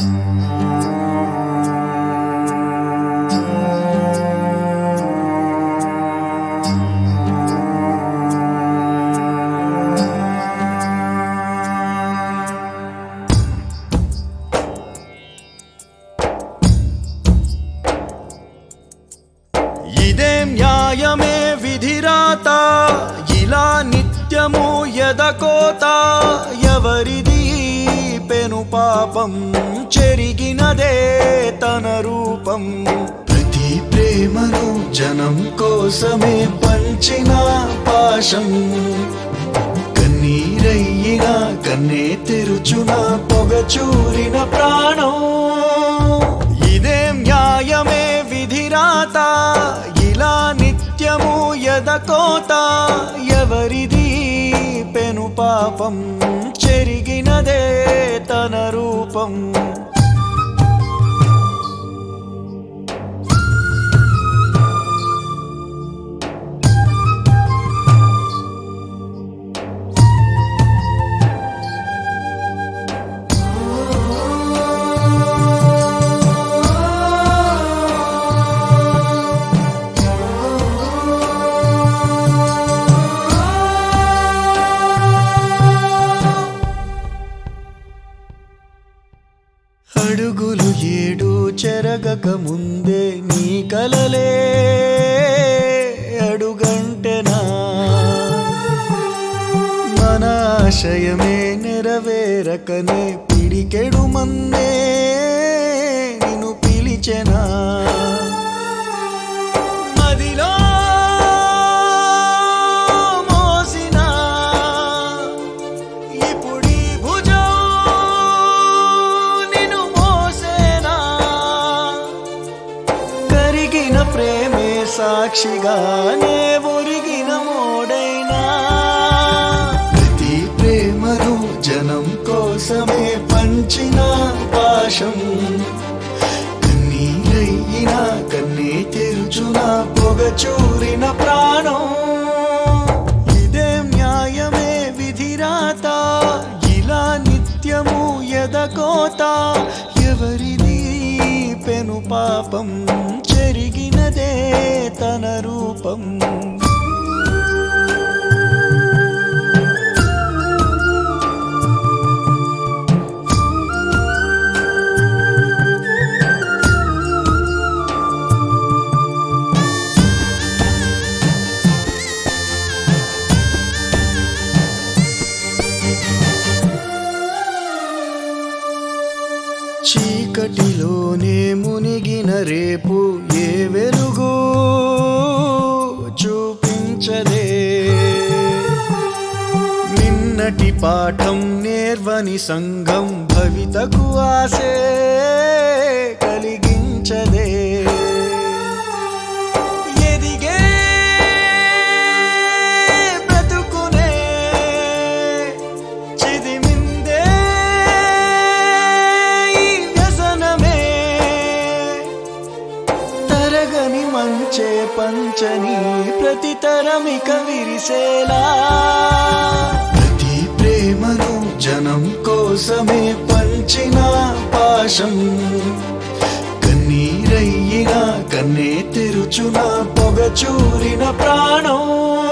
ఇదే న్యాయమే విధిరాత ఇలా నిత్యము ఎదకోత ఎవరిది పెను పాపం చెరిగినదే తన రూపం ప్రతి ప్రేమను జనం కోసమే పంచిన పాశం కన్నీరయ్యిన కన్నే తెరుచున పొగ చూరిన ప్రాణం ఇదే న్యాయమే విధిరాత ఇలా నిత్యము ఎదకోత ఎవరిది పెను పాపం చెరిగినదే తన రూపం అడుగులు ఏడు చెరగక ముందే నీ కలలే అడుగంటెనా మన ఆశయమే నెరవేరకనే పిడికెడు మన్నే నిన్ను పిలిచెనా మదిలో మోసినా ఇప్పుడీ భుజం నిన్ను మోసేనా కరిగిన ప్రేమే సాక్షిగానే ఒరిగిన మోడైనా ప్రతి ప్రేమను జనం కోసమే పంచిన పాశం కన్నీరయ్యిన కన్నే తెరుచున పొగ చూరిన ప్రాణం ఇదే న్యాయమే విధిరాత ఇలా నిత్యము ఎదకోత ఎవరిది పెను పాపం చెరిగినదే తన రూపం చీకటిలోనే మునిగిన రేపు ఏ వెలుగు చూపించదే నిన్నటి పాఠం నేర్వని సంఘం భవితకు ఆసే కలిగించదే ఎదిగే బ్రతుకునే చిదిమిందే ఈ వ్యసనమే తరగని మంచే పంచని ప్రతి తరమిక విరిసేలా ప్రతి ప్రేమను జనం కోసమే పంచిన పాశం కన్నీరయ్యిన కన్నే తెరుచున పొగ చూరిన ప్రాణం